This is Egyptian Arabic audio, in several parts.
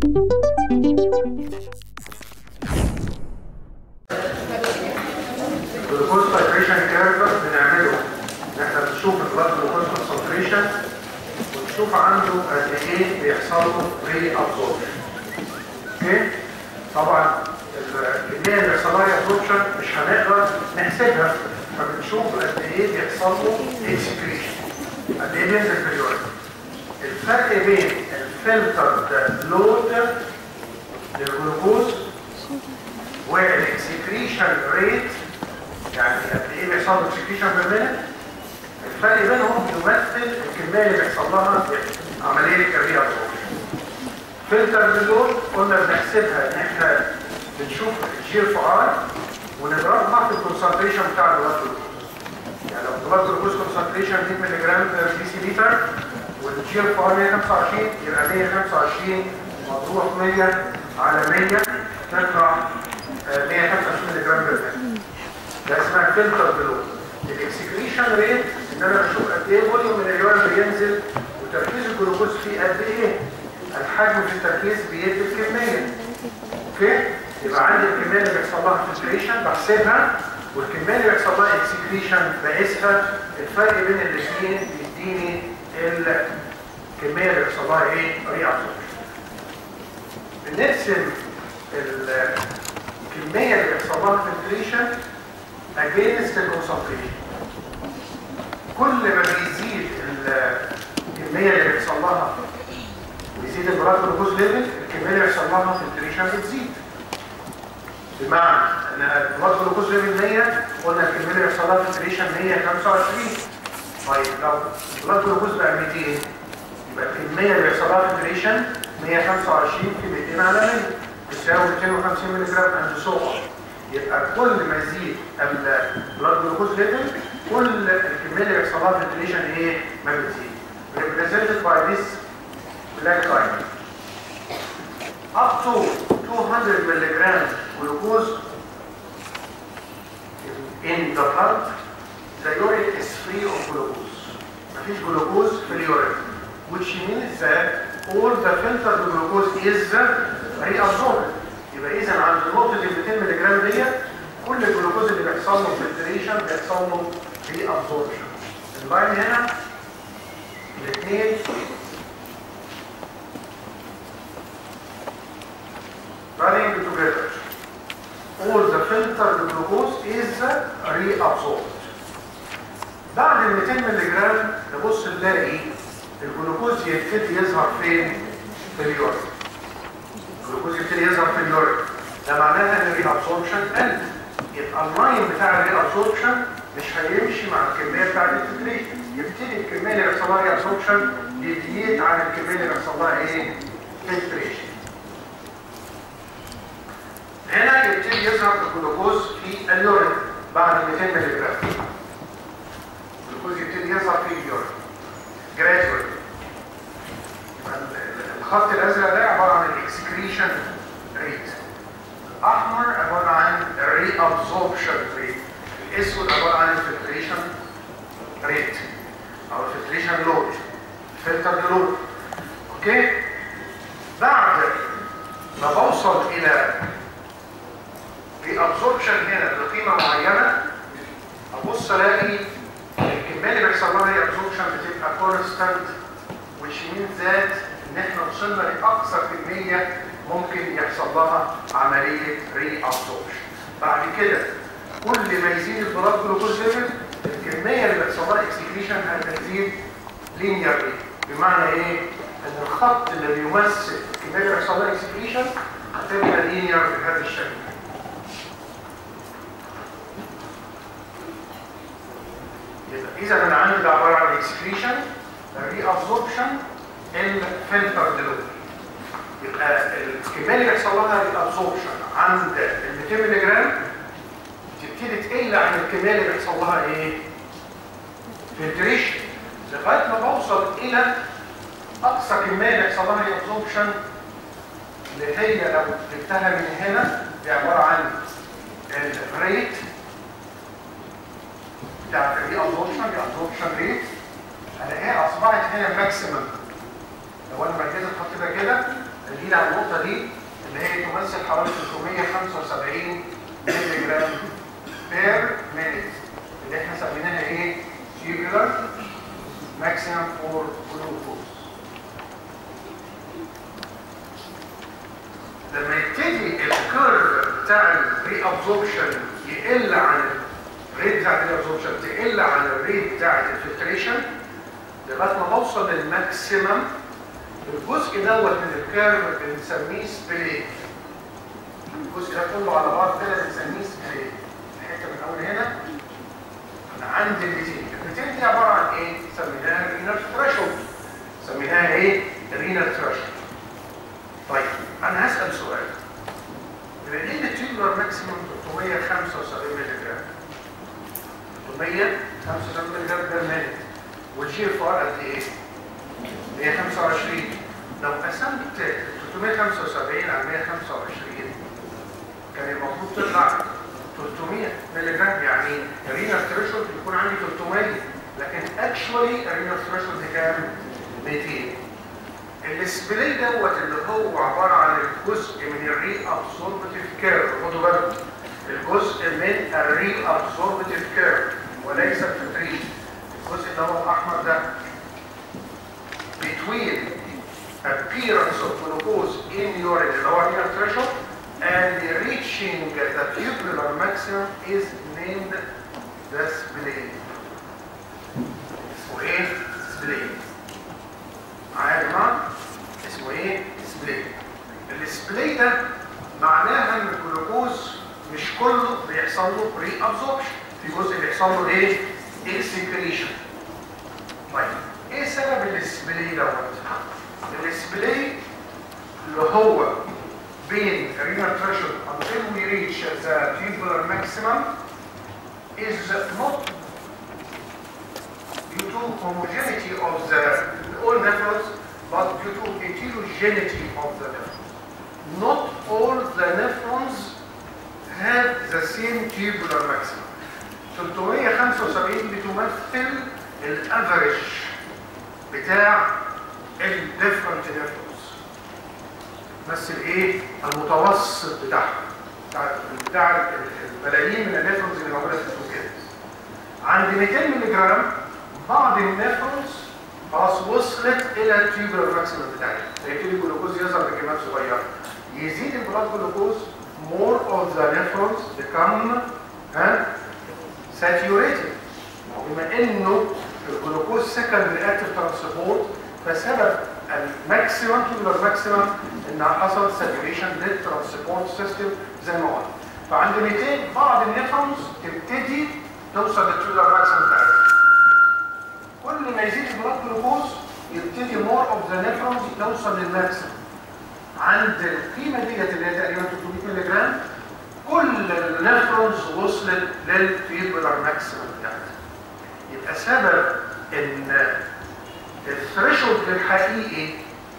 الجلوكوز تايتريشن كيرف بنعمله ان احنا بنشوف البلاد جلوكوز كونسنتريشن ونشوف عنده قد ايه بيحصل له ري ابزوربشن اوكي طبعا الكميه اللي بيحصل لها ابزوربشن مش هنقدر نحسبها فبنشوف قد ايه بيحصل له اكسكريشن قد ايه بينزل في اليورين الفرق بين الفلتر لود للجلوكوز والاكسكريشن ريت يعني قد ايه بيحصل له اكسكريشن بالمينت الفرق بينهم يمثل الكميه اللي بيحصل لها عمليه الري ابزوربشن فلتر باللود قلنا بنحسبها ان احنا بنشوف الجي اف ار ونضربها في الكونسنتريشن بتاع البلاد جلوكوز يعني لو البلاد جلوكوز كونسنتريشن 100 ملي جرام بير دي لتر والجي اف ار 125 يبقى 125 مضروب 100 على 100 تطلع 125 ملي جرام بير ده اسمها فلتر باللود الاكسكريشن ريت ان انا بشوف قد ايه فوليوم من اليورين بينزل وتركيز الجلوكوز فيه قد ايه الحجم في التركيز بيدي الكميه اوكي يبقى عندي الكميه اللي بيحصل لها فلتريشن بحسبها والكميه اللي بيحصل لها اكسكريشن بقيسها الفرق بين الاثنين بيديني الكميه اللي بيحصل لها ايه ري ابسوربشن بنقسم الكميه اللي بيحصل لها فلتريشن against الكونسنتريشن كل ما بيزيد الكميه اللي بيحصل لها بيزيد البلاد جلوكوز ليفل الكميه اللي بيحصل لها فلتريشن بتزيد بمعنى ان البلاد جلوكوز ليفل 100 قلنا الكميه اللي بيحصل لها فلتريشن 125 طيب لو البلاد جلوكوز بقى 200 يبقى الكميه اللي بيحصل لها فلتريشن 125 في 200 على 100 تساوي 250 مللي جرام اند سو يبقى كل ما يزيد البلاد جلوكوز ليفل كل الكميه اللي بيحصل لها فلتريشن ايه ما بتزيد represented by this black line up to 200 milligram glucose in the blood the urine is free of glucose مفيش جلوكوز في اليورين which means that all the filtered glucose is reabsorbed يبقى اذا عند نقطه ال 200 ملي جرام ديت كل الجلوكوز اللي بيحصل له فلتريشن بيحصل له ري ابزوربشن اللاين هنا الاثنين running together all the filtered glucose is reabsorbed بعد ال 200 ملي جرام نبص نلاقي الجلوكوز يبتدي يظهر فين في اليورين الجلوكوز يبتدي يظهر في اليورين ده معناها ان الريابسوربشن قل يبقى اللاين بتاع الريابسوربشن مش هيمشي مع الكميه بتاعت الفلتريشن يبتدي الكميه اللي بيحصل لها ريابسوربشن يديت عن الكميه اللي بيحصل لها ايه فلتريشن هنا يبتدي يظهر الجلوكوز في اليورين بعد 200 ملي جرام الجلوكوز يبتدي يظهر في اليورين جرادوال الخط الازرق ده عباره عن الاكسكريشن ريت الاحمر عباره عن الري ابزوربشن ريت الاسود عباره عن الفلتريشن ريت او الفلتريشن لود فلتر لود اوكي بعد ما بوصل الى ري ابزوربشن هنا بقيمه معينه ابص الاقي الكميه اللي بيحصل لها ري ابزوربشن بتبقى كونستانت which means that ان احنا وصلنا لاقصى كميه ممكن يحصل لها عمليه ري ابزوربشن بعد كده كل ما يزيد البلاد جلوكوز ليفل الكميه اللي بيحصل لها اكسكريشن هتزيد لينيرلي بمعنى ايه ان الخط اللي بيمثل الكميه اللي بيحصل لها اكسكريشن هتبقى لينير بهذا الشكل اذا انا عندي ده عباره عن اكسكريشن الري ابزوربشن الفلتر دلوقتي يبقى الكميه اللي بيحصل لها ري ابزوربشن عند ال 200 ملي جرام تبتدي تقل عن الكميه اللي بيحصل لها ايه؟ فلتريشن لغايه ما بوصل الى اقصى كميه بيحصل لها ري ابزوربشن اللي هي لو جبتها من هنا دي عباره عن الريت بتاعت الري ابزوربشن دي ابزوربشن ريت الاقيها اصبحت هنا ماكسيمم لو انا بديت الخط ده كده دليل على النقطة دي اللي هي تمثل حوالي 375 مللي جرام بير مينيت اللي احنا سميناها ايه؟ tubular maximum for glucose لما يبتدي الكيرف بتاع الري ابزوربشن يقل عن الريت بتاع الري ابزوربشن تقل عن الريت بتاع الفلتريشن لغايه ما بوصل للماكسيمم الجزء دوت من الكيرف بنسميه سبليت الجزء ده كله على بعض كده بنسميه سبليت الحته من اول هنا انا عندي ال 200 ال 200 دي عباره عن ايه؟ سميناها رينال ثريشولد سميناها ايه؟ رينال ثريشولد طيب انا هسال سؤال بما ان التيوبولار ماكسيموم 375 مللي جرام 375 مللي جرام بير مينيت والجي اف ار قد ايه؟ 125 لو قسمت 375 على 125 كان المفروض تطلع 300 مللي جرام يعني الرينال ثريشولد يكون عندي 300 لكن اكشولي الرينال ثريشولد كام؟ 200 السبلاي دوت اللي هو عباره عن الجزء من الري ابسوربتيف كيرف خدوا بالكم الجزء من الري ابسوربتيف كيرف وليس الفلتريت الجزء اللي هو الاحمر ده between appearance of glucose in urine اللي هو renal threshold and reaching the tubular maximum is named the spleen اسمه ايه؟ spleen معايا يا جماعه؟ اسمه ايه؟ سبلي السبلي ده معناها ان الجلوكوز مش كله بيحصل له بري ابزوربشن في جزء بيحصل له ايه؟ اكسكريشن طيب ايه سبب السبلي دوت؟ السبلي اللي هو بين renal threshold until we reach the tubular maximum is not due to homogeneity of the all nephrons but due to heterogeneity of the nephrons. Not all the nephrons have the same tubular maximum. 375 بتمثل الافريج بتاع الديفرنت نيفرونز تمثل ايه؟ المتوسط بتاعها بتاع بتاع الملايين من النيفرونز اللي موجوده في السوكيت. عند 200 مللي جرام بعض النيفرونز خلاص وصلت الى التيوبر ماكسيمم بتاعتها فيبتدي الجلوكوز يظهر بكميات صغيره يزيد البلاد جلوكوز more of the nephrons become ها saturated بما انه الجلوكوز سكند اكتف ترانسبورت فسبب الماكسيمم تيوبر ماكسيمم ان حصل ساتوريشن للترانسبورت سيستم زي ما قلنا فعند 200 بعض النيفرونز تبتدي توصل للتيوبر ماكسيمم بتاعتها كل ما يزيد البلاد جلوكوز يبتدي مور اوف ذا نيفرونز توصل للماكسيمم عند القيمه ديت اللي هي تقريبا 300 مللي جرام كل النيفرونز وصلت للفيبولار ماكسيمم بتاعتها يبقى سبب ان الثريشولد الحقيقي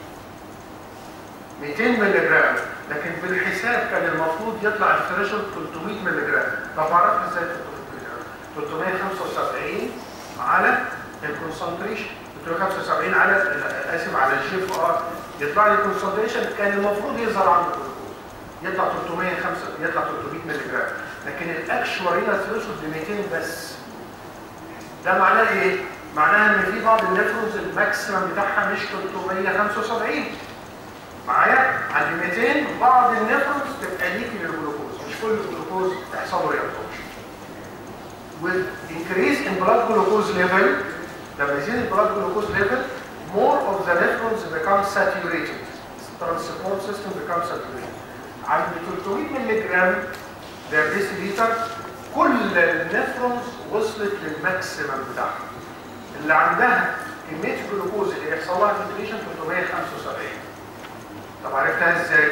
200 مللي جرام لكن بالحساب كان المفروض يطلع الثريشولد 300 مللي جرام طب عرفنا ازاي 300 مللي جرام 375 على الكونسنتريشن 375 على اسف على الجي اف ار يطلع لي الكونسنتريشن كان المفروض يظهر عند الجلوكوز يطلع 305 يطلع 300 مللي جرام لكن الاكشوال رينال ثريشولد ب 200 بس ده معناه ايه؟ معناها ان في بعض النيفرونز الماكسيمم بتاعها مش 375 معايا عند 200 بعض النيفرونز تبقى ليكي للجلوكوز مش كل الجلوكوز تحصل له ريابتوش with increase in blood glucose level لما يزيد البلاد جلوكوز level more of the nephrons become saturated transport system becomes saturated عند 300 مللي جرام بير ديسيليتر كل النفرونز وصلت للماكسيمم بتاعها اللي عندها كميه الجلوكوز اللي يحصل لها فلتريشن 375 طب عرفتها ازاي؟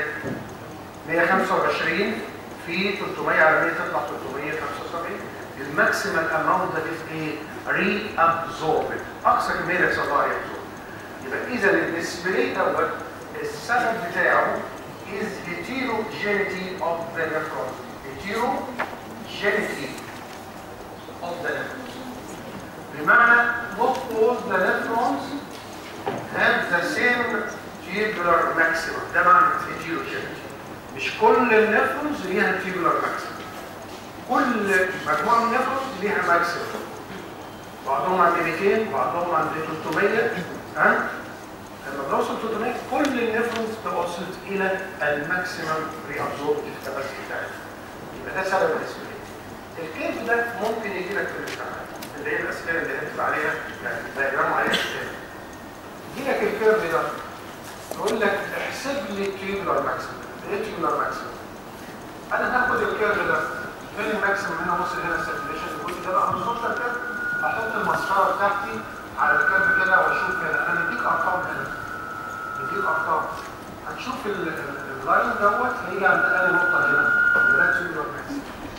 125 في 300 على 100 تطلع 375 الماكسيمم اماونت ده از ايه؟ ري ابزوربد اقصى كميه يحصل لها ري يبقى اذا الديسبلاي دوت السبب بتاعه is heterogeneity of the nephrons heterogeneity of the nephrons بمعنى not all the nephrons have the same تيبولار ماكسيمم ده معنى هيتيروجينيتي مش كل النفرونز ليها تيبولار ماكسيمم كل مجموعه من النفرونز ليها ماكسيمم بعضهم عند 200 بعضهم عند 300 ها لما بنوصل 300 كل النفرونز توصلت الى الماكسيمم ري ابزوربتيف كاباسيتي بتاعتها يبقى ده سبب الاسبرين الكيرف ده ممكن يجي لك في الامتحان اللي هي الاسئله اللي هنكتب عليها يعني دايجرام عليها كتاب يجي لك الكيرف ده يقول لك احسب لي التيوبولار ماكسيمم ايه التيوبولار ماكسيمم انا هاخد الكيرف ده فين الماكسيمم هنا بص هنا السيركيليشن الجزء ده بقى بالظبط الكيرف احط المسطره بتاعتي على الكيرف كده واشوف كده انا مديك ارقام هنا مديك ارقام هتشوف ال- ال- اللاين دوت هيجي عند اقل نقطه هنا يبقى ده تيوبولار ماكسيمم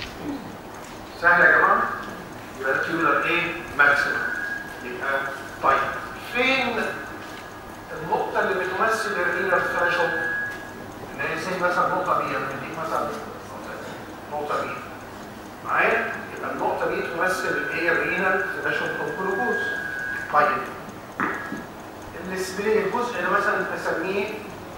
سهل يا جماعه يبقى ده تيوبولار ايه ماكسيمم يبقى طيب فين النقطه اللي بتمثل الرينال ثريشولد اللي هي زي مثلا نقطه بي انا بديك مثلا نقطه بي معايا يبقى النقطه دي تمثل الايه الرينال ثريشولد اوف جلوكوز طيب السبري الجزء اللي مثلا بسميه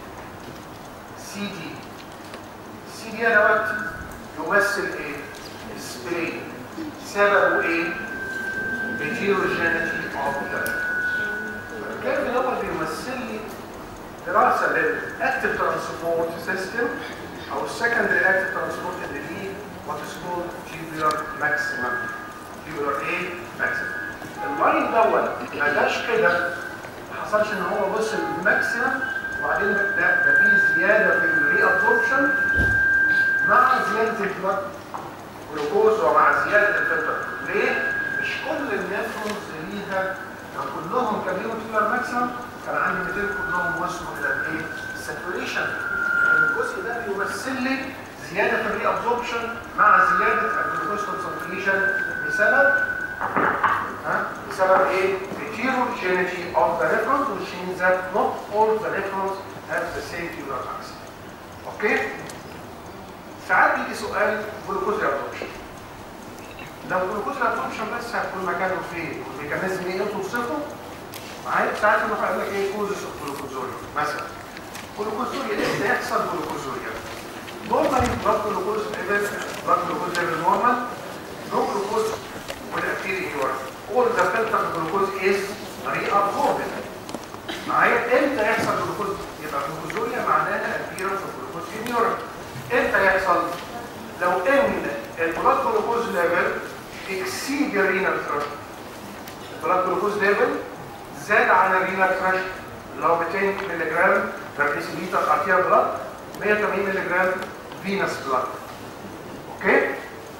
سي دي السي دي دوت يمثل ايه السبري سببه ايه heterogeneity of the الكلام دوت بيمثل لي دراسه للاكتيف ترانسبورت سيستم او السكندري اكتيف ترانسبورت اللي ليه وات از كولد tubular maximum tubular ايه maximum اللاين دوت ما جاش كده ما حصلش ان هو وصل للماكسيمم وبعدين ده ده في زياده في الري ابزوربشن مع زياده البلد جلوكوز ومع زياده الفلتر ليه؟ مش كل النيفرونز ليها لو كلهم كان ليهم تيلر ماكسيمم كان عندي 200 كلهم وصلوا الى الايه؟ الساتوريشن لان الجزء ده بيمثل لي زياده في الري ابزوربشن مع زياده الجلوكوز كونسنتريشن بسبب ها؟ بسبب ايه؟ heterogeneity of the nephrons which means that not all the nephrons have the same tubular maximum. اوكي؟ ساعات بيجي سؤال جلوكوز ريابسوربشن لو جلوكوز ريابسوربشن بس هتكون مكانه فين والميكانيزم ايه توصفه معايا ساعات لما هقول لك ايه كوزس اوف جلوكوزوريا مثلا جلوكوزوريا امتى يحصل جلوكوزوريا نورمالي بلاد جلوكوز ليفل بلاد جلوكوز ليفل نورمال نو جلوكوز والابتيري يور all the filter glucose is reabsorbed معايا امتى يحصل جلوكوز يبقى جلوكوزوريا معناها appearance of glucose in urine امتى يحصل لو ان البلاد جلوكوز ليفل exceed الرينال ثريشولد البلاد جلوكوز ليفل زاد عن الرينال ثريشولد اللي هو 200 مللي جرام بر ديسيليتر ارتيال بلاد 180 مللي جرام فينس بلاد اوكي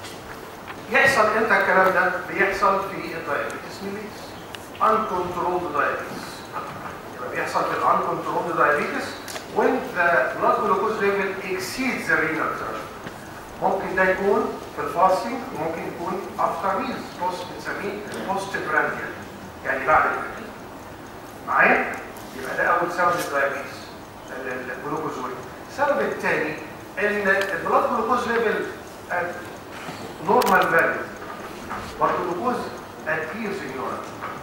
يحصل امتى الكلام ده بيحصل في الدايابيتس ميليتس uncontrolled diabetes يبقى بيحصل في uncontrolled diabetes when the blood glucose level exceeds the renal threshold ممكن ده يكون في الفاستنج ممكن يكون افتر ميلز بوست بنسميه بوست برانديال يعني بعد الاكل معايا يبقى ده اول سبب للدايابيتس الجلوكوزوري السبب الثاني ان البلاد جلوكوز ليفل نورمال فاليو والجلوكوز appears in urine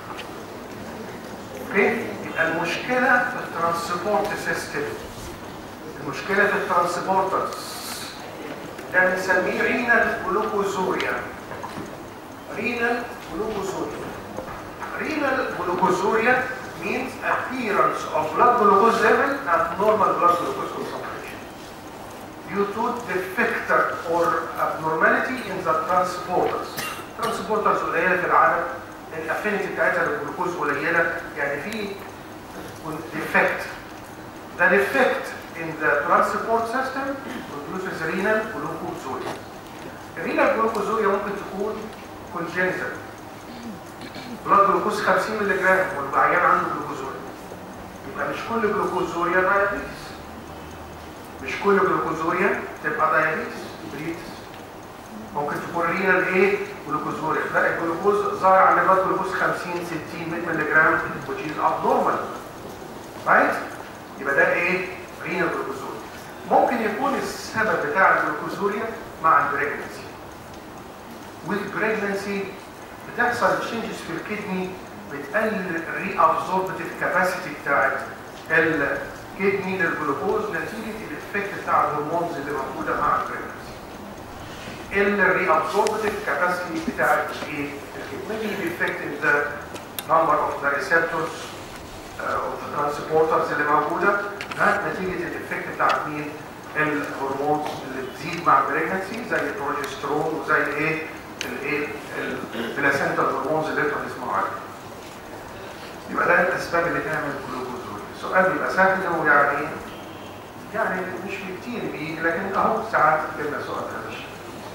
اوكي يبقى المشكله في الترانسبورت سيستم المشكله في الترانسبورترز ده بنسميه رينال جلوكوزوريا رينال جلوكوزوريا renal glucosuria means appearance of blood glucose level at normal blood glucose concentration due to defect or abnormality in the transporters. transporters قليله في العدد الافينيتي بتاعتها للجلوكوز قليله يعني في defect. The defect in the transport system produces renal glucosuria. الرينال جلوكوزوريا ممكن تكون congenital بلاد جلوكوز 50 مللي جرام والعيان عنده جلوكوزوريا يبقى مش كل جلوكوزوريا دايابيتس مش كل جلوكوزوريا تبقى دايابيتس بريتس ممكن تكون رينال ايه جلوكوزوريا لا الجلوكوز ظاهر عند بلاد جلوكوز 50 60 100 مللي جرام which is abnormal right يبقى ده ايه رينال جلوكوزوريا ممكن يكون السبب بتاع الجلوكوزوريا مع البريجنسي والبريجنسي بتحصل تشينجز في الكدني بتقلل الري ابزوربتيف كاباسيتي بتاعت كدني للجلوكوز نتيجه الافكت بتاع الهرمونز اللي موجوده مع البريجنسي الريابسوربتيف كاباسيتي بتاعت ايه؟ maybe the effect in the number of the receptors uh, of the transporters اللي موجوده ها نتيجه الافكت بتاعت مين؟ الهرمونز اللي بتزيد مع البريجنسي زي البروجسترون وزي ايه؟ الايه؟ البلاسنتا هرمونز اللي انتوا بتسمعوا عليها. يبقى ده الاسباب اللي تعمل جلوكوزوريا. السؤال بيبقى سهل ويعني يعني مش كتير بيجي لكن اهو ساعات بيبقى سؤال هذا الشيء.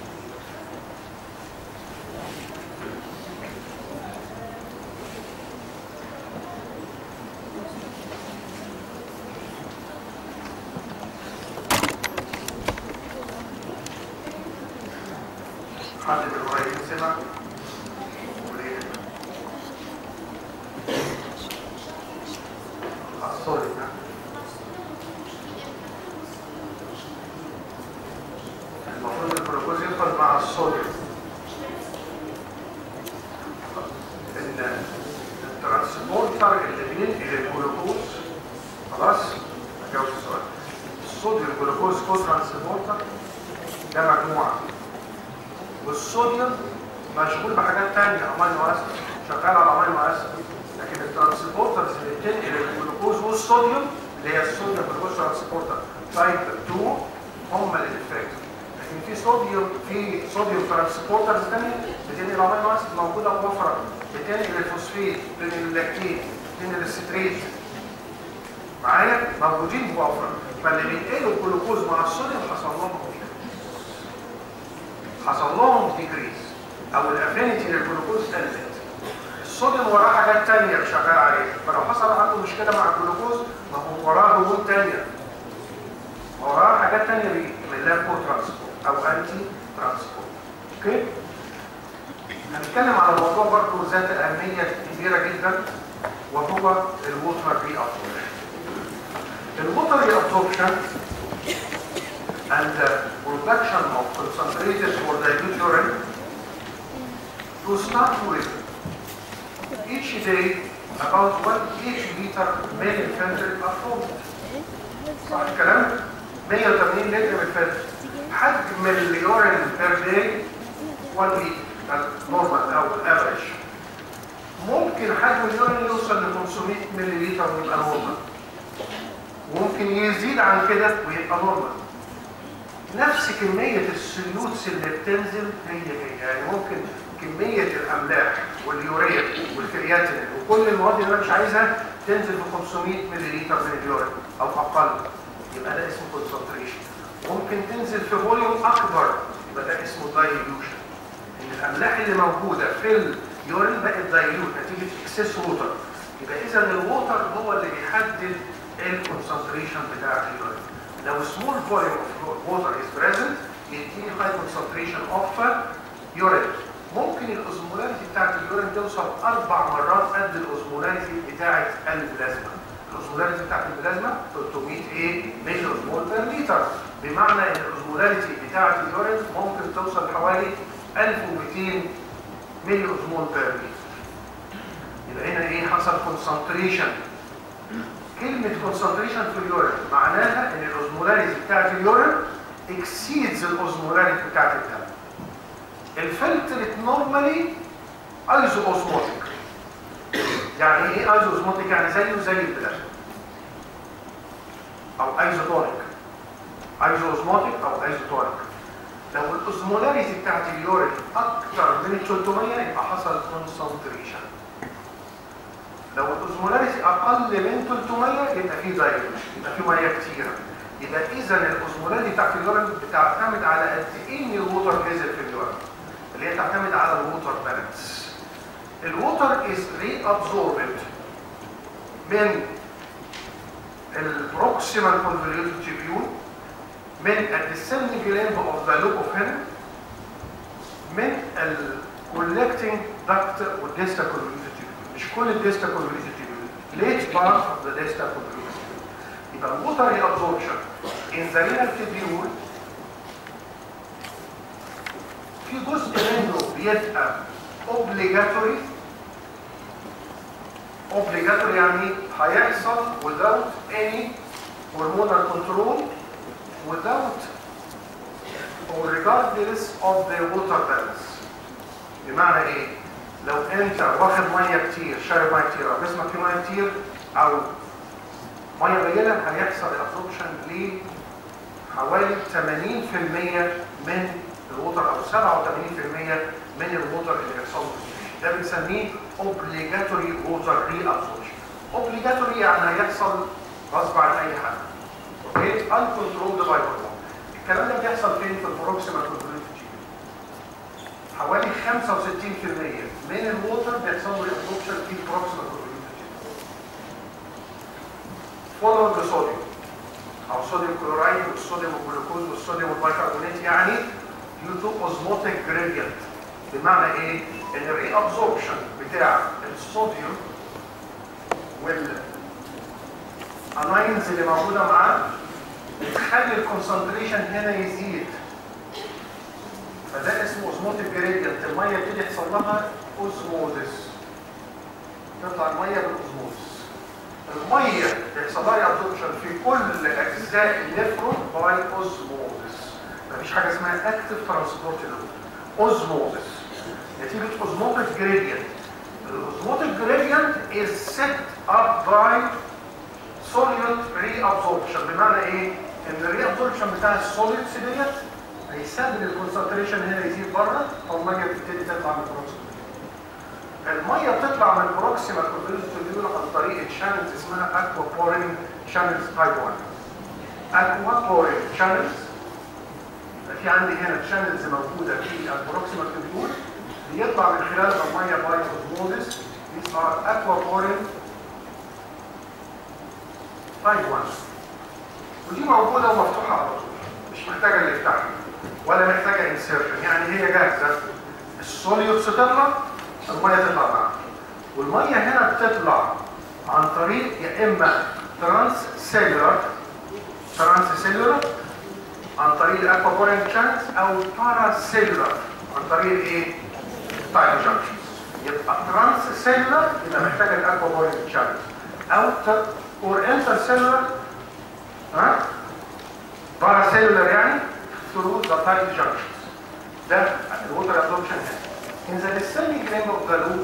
حد من القريبين سمع؟ وليه؟ الصوري ده المفروض الجلوكوز يدخل مع الصوديوم ان الترانسبورتر اللي بينقل الجلوكوز خلاص هجاوب السؤال الصوديوم جلوكوز كو ترانسبورتر ده مجموعه والصوديوم مشغول بحاجات تانية امينو اسيد شغال على امينو اسيد لكن الترانسبورترز اللي بتنقل الجلوكوز والصوديوم اللي هي الصوديوم جلوكوز ترانسبورتر تايب 2 هم اللي بيفرقوا لكن في صوديوم في صوديوم ترانسبورترز تانية بتنقل امينو اسيد موجوده بوفره بتنقل الفوسفيت بتنقل اللاكتين بتنقل الستريت معايا موجودين بوفره فاللي بينقلوا الجلوكوز مع الصوديوم حصل لهم حصل لهم ديكريز او الافينيتي للجلوكوز قلت الصوديوم وراه حاجات تانية شغال عليها فلو حصل عنده مشكلة مع الجلوكوز ما هو وراه هرمون تانية وراه حاجات تانية بيعمل لها كو ترانسبورت او انتي ترانسبورت اوكي هنتكلم على موضوع برضه ذات اهمية كبيرة جدا وهو الووتر ري ابسوربشن الووتر ري ابسوربشن and the production of concentrated or dilute urine to start with each day about 1 liter male infantry are formed صح الكلام؟ 180 لتر من الفلتر حجم اليورين بير داي 1 لتر النورمال او الافريج ممكن حجم اليورين يوصل ل 500 مللي لتر ويبقى نورمال وممكن يزيد عن كده ويبقى نورمال نفس كمية السلوتس اللي بتنزل هي هي يعني ممكن كمية الأملاح واليوريا والكرياتين وكل المواد اللي أنا مش عايزها تنزل ب 500 مللي من اليورين أو أقل يبقى ده اسمه كونسنتريشن ممكن تنزل في فوليوم أكبر يبقى ده اسمه دايليوشن إن الأملاح اللي موجودة في اليورين بقت دايليوت نتيجة اكسس ووتر يبقى إذا الووتر هو اللي بيحدد الكونسنتريشن بتاع اليورين لو small volume of water is present يديني high concentration of urine ممكن الاوزمولاريتي بتاعت اليورين توصل اربع مرات قد الاوزمولاريتي بتاعت البلازما الاوزمولاريتي بتاعت البلازما 300 ايه ملي اوزمول بير لتر بمعنى ان الاوزمولاريتي بتاعت اليورين ممكن توصل لحوالي 1200 ملي اوزمول بير لتر يبقى هنا ايه حصل concentration كلمة concentration في اليورين معناها ان الاوزمولاريتي بتاعت اليورين exceeds الاوزمولاريتي بتاعت الدم الفلترت نورمالي ايزو اوزموتيك يعني ايه ايزو اوزموتيك يعني زيه زي البلازما او ايزوتونيك ايزو اوزموتيك او ايزوتونيك لو الاوزمولاريتي بتاعت اليورين اكتر من 300 يبقى حصل concentration لو الاوزمولاريتي اقل من 300 يبقى في دايلوشن يبقى في ميه كتيره يبقى اذا الاوزمولاريتي بتاعت اليورين بتعتمد على قد ايه ان الووتر نزل في اليورين اللي هي تعتمد على الووتر بالانس الووتر از ري ابزوربد من البروكسيمال كونفوليوتد تيبيول من الديسندنج ليمب اوف ذا لوب اوف هيلن من الكولكتنج داكت والديستا كونفوليوتد مش كل الديستا كونفوليوتد تيبيول ليت بارت اوف ذا ديستا كونفوليوتد يبقى الووتر ري ابزوربشن ان ذا رينال تيبيول في جزء منه بيبقى obligatory obligatory يعني هيحصل without any hormonal control without or regardless of the water balance بمعنى ايه؟ لو انت واخد ميه كتير شارب ميه كتير او جسمك فيه ميه كتير او ميه قليله هيحصل ابسوربشن لحوالي 80% من الوتر او 87% من الوتر اللي بيحصل له ده بنسميه obligatory water reabsorption obligatory يعني هيحصل غصب عن اي حد اوكي uncontrolled by hormone الكلام ده بيحصل فين في البروكسيمال كونتروليتي حوالي 65% من الووتر بيحصل له reabsorption في البروكسيمال كونتروليتي فولو بصوديوم او صوديوم كلورايد والصوديوم والجلوكوز والصوديوم والبيكربونات يعني due to osmotic gradient بمعنى ايه؟ ان الري ابزوربشن بتاع الصوديوم والاناينز اللي موجوده معاه بتخلي الكونسنتريشن هنا يزيد فده اسمه اوزموتيك جريدينت الميه بتيجي يحصل لها اوزموزس تطلع الميه بالاوزموزس الميه بيحصل لها ابزوربشن في كل اجزاء النفرون باي اوزموزس مفيش حاجه اسمها اكتف ترانسبورت اوزموزس نتيجه اوزموتيك جريدينت الاوزموتيك جريدينت is set up by solute reabsorption بمعنى ايه؟ ان الريابسوربشن بتاع السوليدز ديت هيسبب الكونسنتريشن هنا يزيد بره فالميه بتبتدي تطلع من البروكسيمال الميه بتطلع من البروكسيمال كونتريبيوتور عن طريق الشانلز اسمها اكوا بورين شانلز تايب 1 اكوا بورين شانلز في عندي هنا شانلز موجوده في البروكسيمال كونتريبيوتور بيطلع من خلال الميه باي اوزموزيس these are aquaporin تايب 1 ودي موجوده ومفتوحه على طول مش محتاجه اللي يفتحها ولا محتاجه انسيرشن يعني هي جاهزه السوليوتس تطلع الميه تطلع معاها والميه هنا بتطلع عن طريق يا اما ترانس سيلولار ترانس سيلولار عن طريق الاكوابورين شانس او بارا سيلولار عن طريق ايه؟ تايب جانكشنز يبقى ترانس سيلولار يبقى محتاج الاكوابورين شانس او اور انتر سيلولار ها بارا سيلولار يعني through the tight junctions ده الوتر absorption in the descending limb of the loop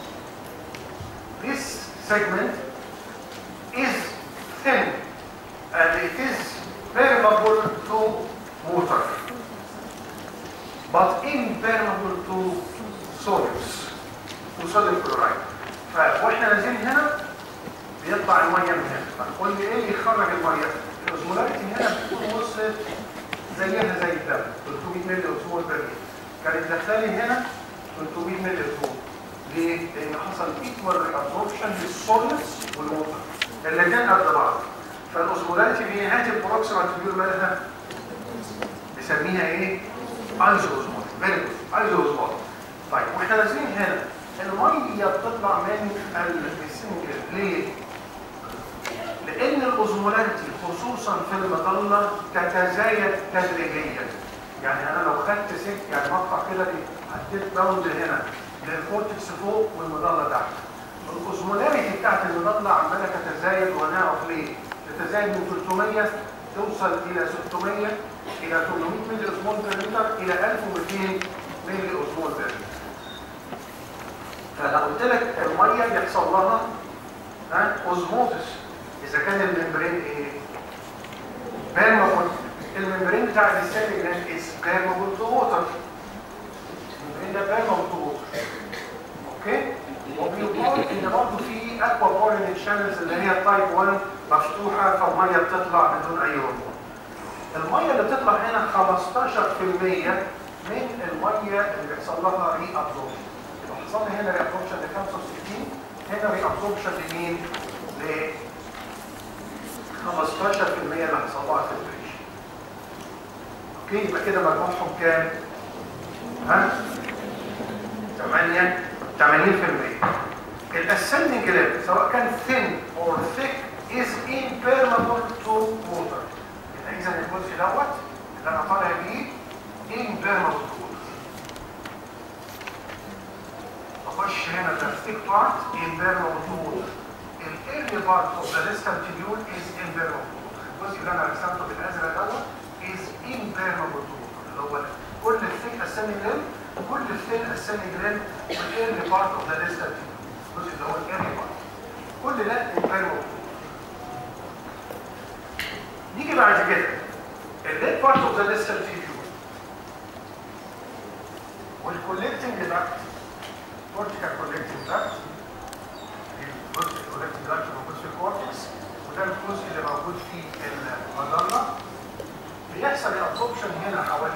this segment is thin and it is permeable to water but impermeable to solutes to sodium chloride فاحنا نازلين هنا بيطلع الميه من هنا فنقول لي ايه اللي يخرج الميه الاوزمولاريتي هنا بتكون وصلت زيها زي الدم 300 مللي اوزمول بير كانت داخلي هنا 300 مللي اوزمول ليه؟ لان حصل ايكوال ريابزوربشن للسوليدز والووتر الاثنين قد بعض فالاوزمولاريتي في نهايه البروكسيمال تبيور مالها بنسميها ايه؟ ايزو اوزمول فيري جود ايزو اوزمول طيب واحنا نازلين هنا الميه بتطلع من السنجل ليه؟ لان الاوزمولاريتي خصوصا في المظله تتزايد تدريجيا يعني انا لو خدت سك يعني مقطع كده حطيت باوند هنا للكورتكس فوق والمظله تحت الاوزمولاريتي بتاعت المظله عماله تتزايد ونعرف ليه تتزايد من 300 توصل الى 600 الى 800 ملي اوزمول بير لتر الى 1200 ملي اوزمول بير لتر فلو قلت لك الميه بيحصل لها ها اوزموزس اذا كان الممبرين ايه بيرمابل الممبرين بتاع السيل جلاند از بيرمابل تو ووتر الممبرين ده بيرمابل تو ووتر اوكي وبيقال ان برضه في اكوا بورين شانلز اللي هي تايب 1 مفتوحه فالميه بتطلع بدون اي هرمون الميه اللي بتطلع هنا 15% من الميه اللي بيحصل لها ري ابزوربشن حصل هنا ري ابزوربشن ل 65 هنا ري ابزوربشن لمين؟ ل 15% اللي حصل لها فلتريشن اوكي يبقى كده مجموعهم كام؟ ها؟ 8 80% الاسcending level سواء كان thin or thick is impermeable to water يبقى اذا الجزء دوت اللي انا طالع بيه impermeable to water اخش هنا the thick part impermeable to water الايرلي part of the distal tubule is impermeable to water الجزء اللي انا رسمته بالازرق دوت is impermeable to water اللي هو كل الثيك اسامي جرام كل الثين اسامي جرام والايرلي بارت اوف ذا ليستر الجزء اللي هو الايرلي بارت كل ده impermeable to water نيجي بعد كده الليد بارت اوف ذا ليستر تيبيول والكوليكتنج داكت كورتيكال كوليكتنج داكت الجزء الكوليكتنج داكت موجود في الكورتكس وده الجزء اللي موجود في المظله بيحصل الابسوربشن هنا حوالي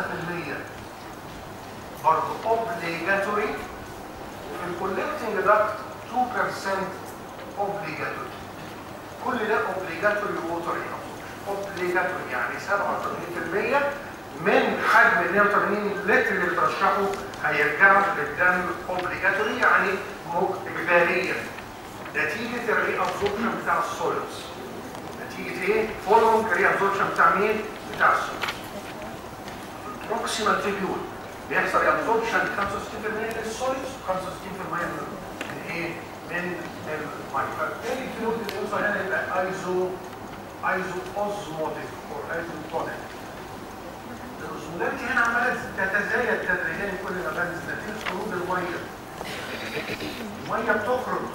5% برضه اوبليجاتوري وفي الكوليكتنج داكت 2% اوبليجاتوري كل ده اوبليجاتوري ووتر اوبليجاتوري يعني 87% من حجم ال 180 لتر اللي بترشحه هيرجعوا للدم اوبليجاتوري يعني اجباريا نتيجه الري ابزوربشن بتاع السوليدز نتيجه ايه؟ فولوم ري ابزوربشن بتاع مين؟ بتاع السوليدز البروكسيمال تيبيول بيحصل ابزوربشن 65% للسوليدز 65% من من ايه؟ من الميه فبالتالي الفلويد اللي يوصل هنا يبقى ايزو ايزو اوزموتيك او ايزوتونيك الاوزمولاريتي هنا عماله تتزايد تدريجيا كل ما بنزل نتيجه خروج الميه الميه بتخرج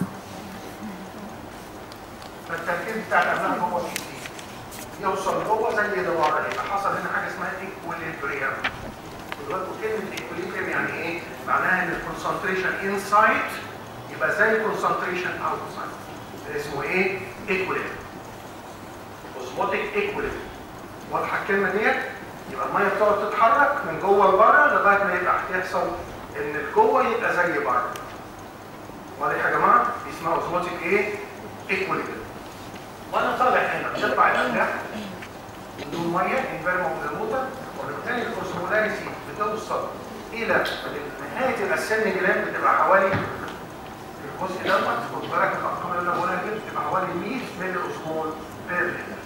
فالتركيز بتاع الاملاح جوه بيزيد يوصل جوه زي دواره يبقى حصل هنا حاجه اسمها ايكوليبريم دلوقتي كلمه ايكوليبريم يعني ايه؟ معناها ان الكونسنتريشن انسايد يبقى زي الكونسنتريشن اوتسايد اسمه ايه؟ ايكوليبريم اوزموتيك ايكوليبريم واضحه الكلمه ديت؟ يبقى الميه بتقعد تتحرك من جوه لبره لغايه ما يبقى يحصل ان الجوه يبقى زي بره واضح يا جماعه؟ دي اسمها اوزموتيك ايه؟ ايكوليبريم وانا طالع هنا بتطلع الاملاح بدون ميه انفيرمو من الموتر وبالتالي الاوزمولاريتي بتوصل الى نهايه الاسن جلاند بتبقى حوالي الجزء دوت خد بالك الارقام اللي انا بقولها دي بتبقى حوالي 100 ملي اوزمول بير لتر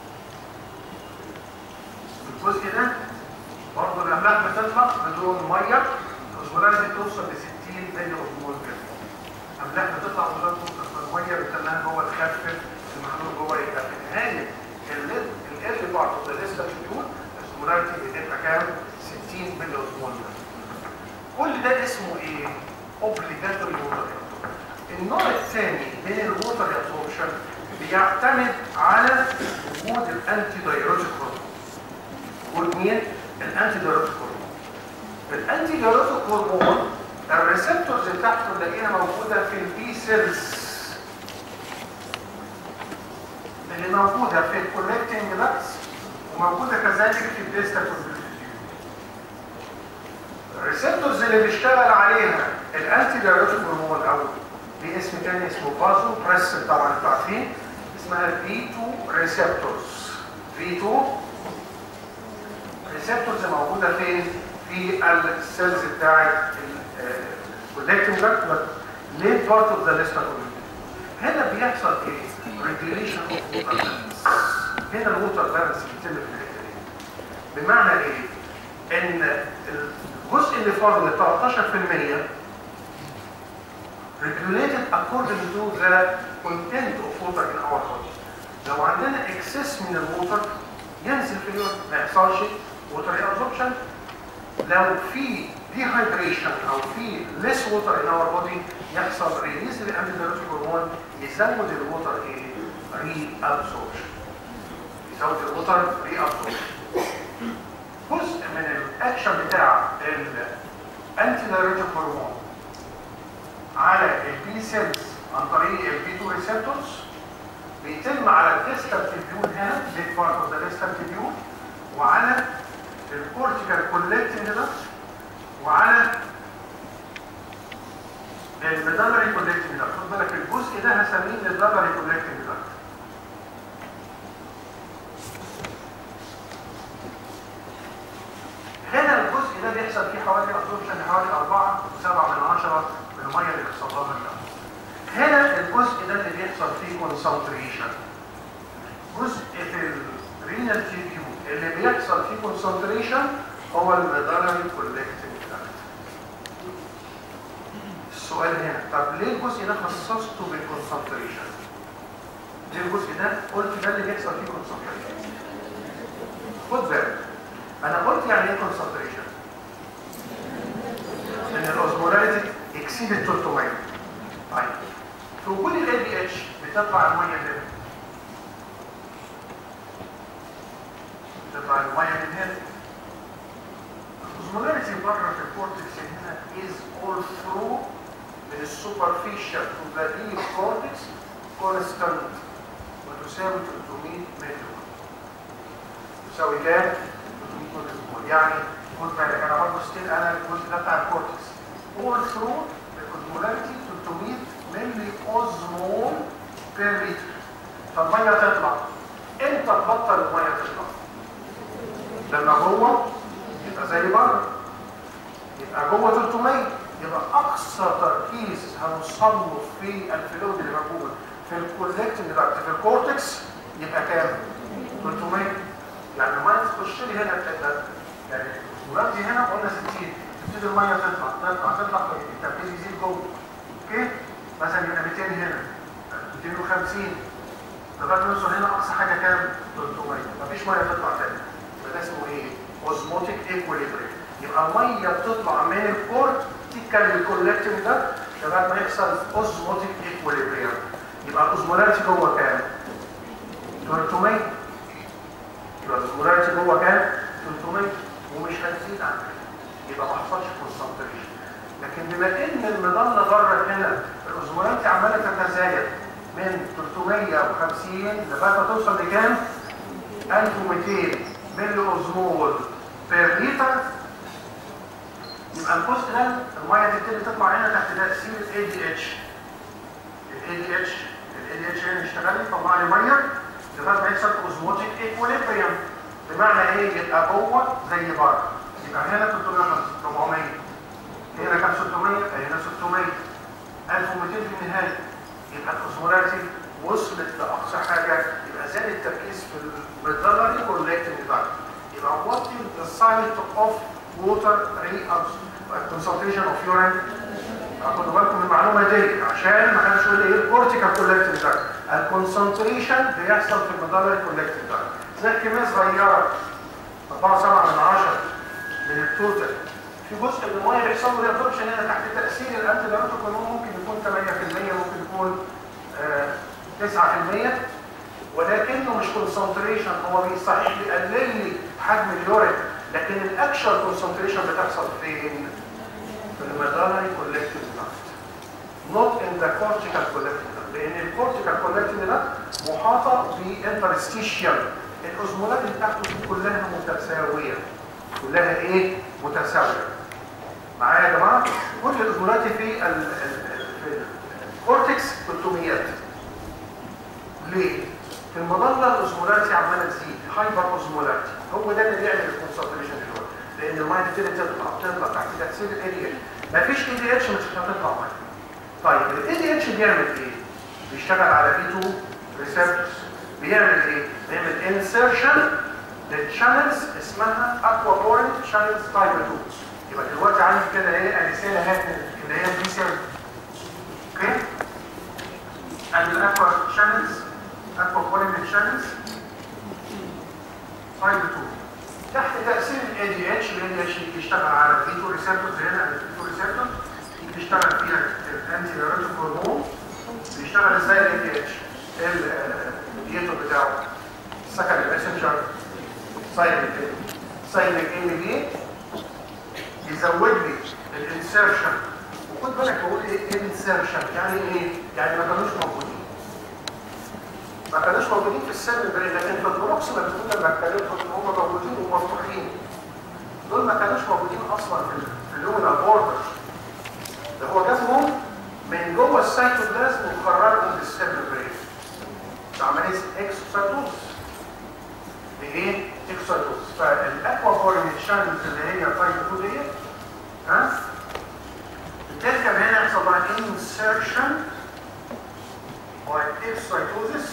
الجزء ده برضه الاملاح بتطلع بدون ميه الاوزمولاريتي بتوصل ل 60 ملي اوزمول بير لتر املاح بتطلع بدون الميه بتخليها جوه تخفف المحلول جوه يبقى في النهايه الارلي بارت اوف ذا ليست تيبيول الاوزمولاريتي بتبقى كام؟ 60 ملي اوزمول بير كل ده اسمه ايه؟ اوبليجاتوري ووتر النوع الثاني من الووتر ابسوربشن بيعتمد على وجود الانتي دايروتيك هرمون وجود مين؟ الانتي دايروتيك هرمون الانتي دايروتيك هرمون الريسبتورز بتاعته نلاقيها موجوده في البي سيلز اللي موجوده في الكولكتنج داكس وموجوده كذلك في الديستا الريسبتورز اللي بيشتغل عليها الانتي دايروتيك هرمون او باسم تاني اسمه بازو بريس طبعا انتوا عارفين اسمها في 2 ريسبتورز في 2 ريسبتورز موجوده فين؟ في السيلز بتاعت الكولكتنج داكت ليت بارت اوف ذا ليست هنا بيحصل ايه؟ ريجوليشن اوف ووتر بالانس هنا الووتر بالانس بيتم في الحته دي بمعنى ايه؟ ان الجزء اللي فاضل 13% regulated according to the content of water in our body. لو عندنا excess من الووتر ينزل في اليوم ما يحصلش water absorption لو في dehydration او في less water in our body يحصل release للانتيبيوتيك هرمون يزود الووتر ايه؟ reabsorption يزود الووتر reabsorption جزء من الاكشن بتاع الانتي دايريتيك هرمون على البي سيلز عن طريق البي 2 ريسبتورز بيتم على الديستال تيبيول هنا ليت بارت اوف ذا ديستال تيبيول وعلى الكورتيكال كولكتنج ده وعلى الميدالري كولكتنج ده خد بالك الجزء ده هسميه الميدالري كولكتنج ده هنا الجزء ده بيحصل فيه حوالي ابزوربشن حوالي 4 و7 من 10 من الميه اللي بيحصل لها الدم. هنا الجزء ده اللي بيحصل فيه كونسنتريشن. جزء في الرينال تيبيول اللي بيحصل فيه كونسنتريشن هو الميدالري كولكتنج داكت. السؤال هنا طب ليه الجزء ده خصصته بالكونسنتريشن؟ ليه الجزء ده قلت ده اللي بيحصل فيه كونسنتريشن خد بالك انا قلت يعني ايه كونسنتريشن ان الاوزمولاريتي اكسيد 300 طيب في وجود ال بي اتش بتطلع الميه من بتطلع الميه من هنا الاوزمولاريتي بره في الكورتكس هنا is all through من السوبرفيشال تو ذا ديب كورتكس كونستانت وتساوي 300 ملي تساوي كام؟ 300 ملي يعني خد بالك انا برضه ستيل انا الجزء ده بتاع الكورتكس all through الاوزمولاريتي 300 ملي اوزمول بير لتر فالميه تطلع امتى تبطل الميه تطلع؟ لما جوه يبقى زي بره يبقى جوه 300 يبقى اقصى تركيز هنوصل له في الفلويد اللي موجود في الكولكتنج داكت في الكورتكس يبقى كام 300 يعني الميه تخش لي هنا تبقى يعني ولادي هنا قلنا 60 تبتدي الميه تطلع تطلع تطلع التركيز يزيد جوه اوكي مثلا يبقى 200 هنا 250 لغايه ما نوصل هنا اقصى حاجه كام 300 مفيش ميه تطلع تاني يبقى ده اسمه ايه اوزموتيك ايكوليبريم يبقى الميه بتطلع من الكورت تتكلم الكولكتيف ده لغايه ما يحصل اوزموتيك ايكوليبريم يبقى الاوزمولاريتي جوه كام 300 يبقى الاوزمولاريتي جوه كام 300 ومش هتزيد عن كده يبقى ما حصلش كونسنتريشن لكن بما ان المظله بره هنا الاوزمولاريتي عماله تتزايد من 350 لغايه ما توصل لكام 1200 ملي اوزمول بير لتر يبقى الجزء ده الميه تبتدي تطلع هنا تحت تاثير الاي دي اتش الاي دي اتش الاي دي اتش هنا اشتغل يطلع لي ميه لغايه ما يحصل اوزموتيك ايكوليبريم بمعنى ايه يبقى جوه زي بره يبقى هنا 350 400 هنا كام 600 هنا 600 1200 في النهايه يبقى الاوزمولاريتي وصلت لاقصى حاجه يبقى زاد التركيز في الميدالري كولكتنج داكت يبقى what is the site of water concentration of urine خدوا بالكم من المعلومه دي عشان ما حدش يقول ايه الكورتيكال كولكتنج داكت الكونسنتريشن بيحصل في الميدالري كولكتنج داكت زي كميه صغيره 4 7 من 10 من التوتال في جزء من الميه بيحصل له ريابسوربشن هنا تحت تاثير الانتي بايوتيك ممكن يكون 8% ممكن يكون آه 9% ولكنه مش كونسنتريشن هو بيصحيح بيقلل لي حجم اليورين لكن الاكشوال كونسنتريشن بتحصل فين؟ في الميدالري كولكتيف داكت نوت ان ذا كورتيكال كولكتيف لان الكورتيكال كولكتيف داكت محاطه بانترستيشيال الاوزمولات بتاعته كلها متساويه كلها ايه؟ متساويه معايا يا جماعه؟ كل الاوزمولات في الكورتكس 300 ليه؟ في المظله الاوزمولاريتي عماله تزيد هايبر اوزمولاريتي هو ده اللي بيعمل الكونسنتريشن دلوقتي لان الميه تبتدي تطلع تطلع تحت تاثير الاي دي اتش مفيش اي دي اتش مش هتطلع ميه طيب الاي دي اتش بيعمل ايه؟ بيشتغل على بي 2 ريسبتورز بيعمل ايه؟ بيعمل انسرشن للشانلز اسمها اكوا بورنت شانلز تايب 2 يبقى دلوقتي عندي كده ايه رساله اهي اللي هي بي سيل اوكي؟ and الاكوا شانلز اكوا بورنت شانلز تايب 2 تحت تاثير الاي دي اتش الاي دي اتش بيشتغل على البي 2 ريسبتورز هنا البي 2 ريسبتور بيشتغل فيها الانتي نيوريتيك هرمون بيشتغل ازاي الاي دي اتش الميديتور بتاعه سكن ماسنجر سايلنت سايلنت ام بي يزود لي الانسرشن وخد بالك بقول ايه انسرشن يعني ايه؟ يعني ما كانوش موجودين ما كانوش موجودين في السن البري لكن في البروكسيمال تقول لما اتكلمت ان هم موجودين ومفتوحين دول ما كانوش موجودين اصلا في في اللومينال بوردر ده هو جابهم من جوه السيتوبلازم وخرجهم للسن البري ده عمليه اكسوسايتوز بايه؟ اكسوسايتوز فالاكوا فورميشنز اللي هي تايب 2 ديت ها بتركب هنا يحصل لها insertion by exocytosis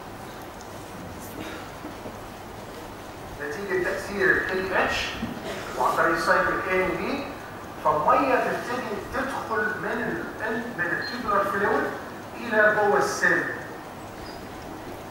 نتيجة تأثير ال LH وعن طريق السايكل A B فالمية تبتدي تدخل من ال من التيبولار فلويد إلى جوه السيل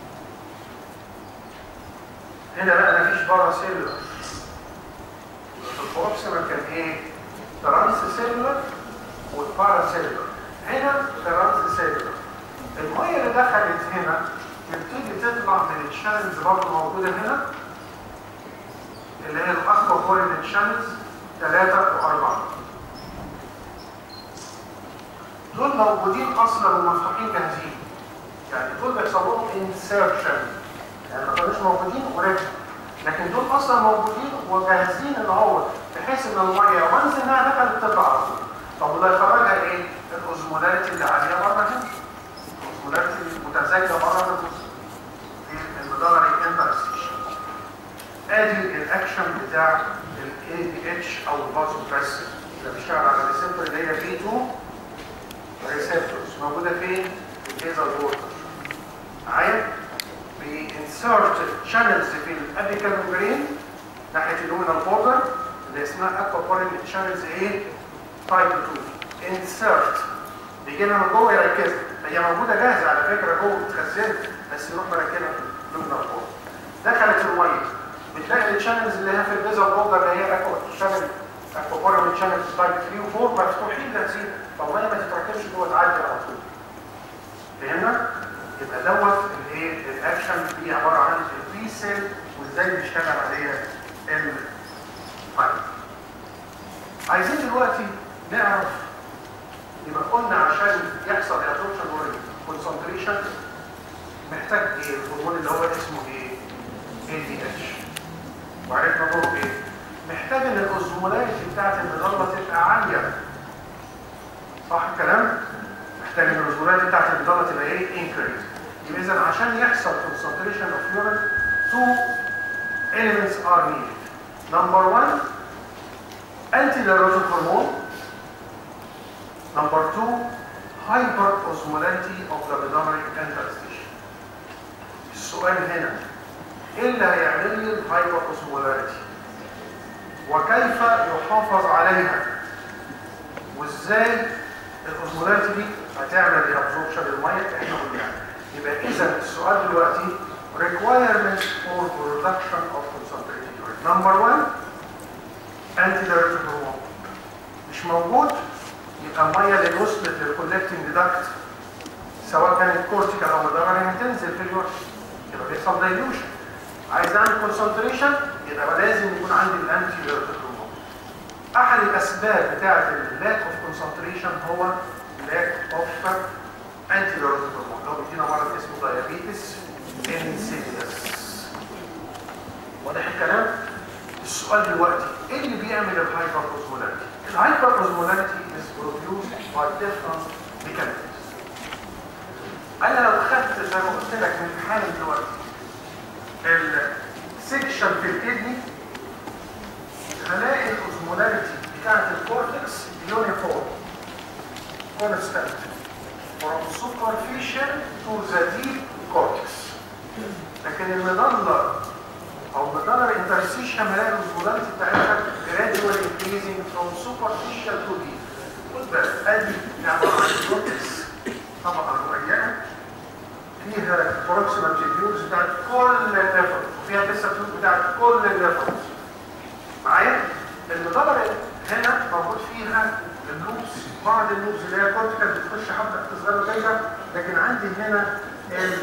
هنا بقى مفيش بارا سيلولر في البروكسيمال كان ايه؟ ترانس سيلولر والبارا سيلولر هنا ترانس سيلولر الميه اللي دخلت هنا تبتدي تطلع من الشانلز برضه موجوده هنا اللي هي الاكبر كورين شانلز ثلاثة وأربعة دول موجودين أصلا ومفتوحين جاهزين يعني دول بيحصل لهم انسيرشن يعني ما كانوش موجودين ورجعوا لكن دول أصلا موجودين وجاهزين إن هو بحيث إن المية وانس إنها دخلت تطلع على طول طب وده يخرجها إيه؟ الأوزمولاريتي اللي عليها بره هنا الأوزمولاريتي المتزايدة بره الجزء المداري انترستيشن ادي الاكشن بتاع الاي دي اتش او الفازو بريس اللي بيشتغل على الريسبتور اللي هي بي 2 ريسبتورز موجوده فين؟ في البيزال ووتر معايا؟ بينسرت شانلز في الابيكال ممبرين ناحيه اللومينال بوردر اللي اسمها اكوابورين شانلز ايه؟ تايب 2 انسرت بيجي لها من جوه يركزها هي موجوده جاهزه على فكره جوه بتخزن بس يروح مركبها في اللومينال بوردر دخلت الميه بتلاقي الشانلز اللي هي في البيزا بوردر اللي هي اكوا شانل اكوابورين شانلز تايب 3 و4 مفتوحين جاهزين فالميه ما تتركبش جوه تعدي على طول فهمنا؟ يبقى دوت الايه الاكشن دي عباره عن البي سيل وازاي بيشتغل عليها ال طيب عايزين دلوقتي نعرف يبقى قلنا عشان يحصل ابسوربشن كونسنتريشن محتاج ايه الهرمون اللي هو اسمه ايه؟ اي دي اتش وعرفنا دوره ايه؟ محتاج ان الاوزمولاريتي بتاعت المظله تبقى عاليه صح الكلام؟ محتاج ان الاوزمولاريتي بتاعت المظله تبقى ايه؟ انكريز يبقى اذا عشان يحصل concentration of urine two elements are needed number one antidiuretic hormone number two hyperosmolarity of the pulmonary interstitial السؤال هنا ايه اللي هيعمل لي الهايبر وكيف يحافظ عليها وازاي الاوزمولاريتي دي هتعمل ريابزوربشن للميه احنا قلنا يبقى اذا السؤال دلوقتي requirements for production of concentrated urine number one antidiuretic hormone مش موجود يبقى الميه اللي وصلت للكولكتنج داكت سواء كانت كورتيكال او مدرجه هتنزل في اليورين يبقى بيحصل دايلوشن عايز اعمل كونسنتريشن يبقى لازم يكون عندي الانتي دايركتيك هرمون احد الاسباب بتاعه اللاك اوف كونسنتريشن هو لاك اوف انتي دايركتيك هرمون لو بيدينا مرض اسمه دايابيتس انسيديوس واضح الكلام السؤال دلوقتي ايه اللي بيعمل الهايبر اوزمولاريتي الهايبر اوزمولاريتي is produced by different mechanisms انا لو خدت زي ما قلت لك من حالا دلوقتي السكشن في الكدني هلاقي الاوزمولاريتي بتاعت الكورتكس يونيفورم كونستانت from superficial to the deep cortex لكن المدلر او مدلر interstitial هلاقي الاوزمولاريتي بتاعتها gradually increasing from superficial to deep خد بالك ادي عباره عن الكورتكس طبقه رقيقه فيها بروكسيمال تيبيولز بتاعت كل الليفل وفيها لسه تيوب بتاعت كل الليفل معايا المدبر هنا موجود فيها اللوبس بعض اللوبس اللي هي كورتيكال بتخش حبه تصغر دايره لكن عندي هنا ال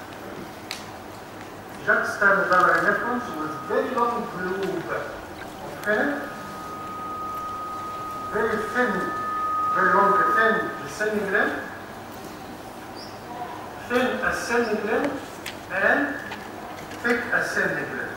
juxta medullary nephron with very long loop okay very thin very long thin descending limb thin ascending limb and thick ascending limb.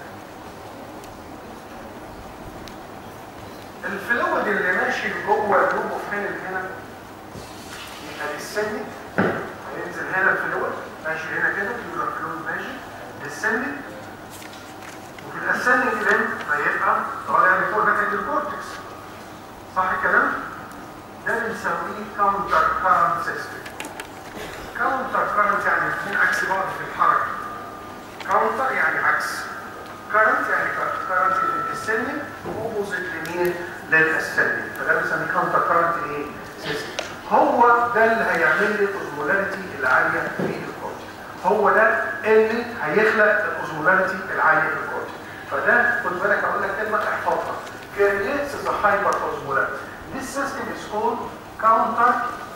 الفلويد اللي ماشي جوه اللوب اوف هنا هنا يبقى ديسندنج هينزل هنا الفلويد ماشي هنا كده يبقى الفلويد ماشي ديسندنج وفي الاسندنج ليم هيبقى طالع لفوق ناحيه الكورتكس صح الكلام؟ ده بنسميه كاونتر كارنت سيستم كاونتر كارنت يعني الاثنين عكس بعض في الحركه كاونتر يعني عكس كارنت يعني كارنت في السلم اوبوزيت لمين للاسلم فده بنسميه كاونتر كارنت ايه سيستم هو ده اللي هيعمل لي الاوزمولاريتي العاليه في الكورتكس هو ده اللي هيخلق الاوزمولاريتي العاليه في الكورتكس فده خد بالك اقول لك كلمه احفظها creates the hyperosmolarity this system is called counter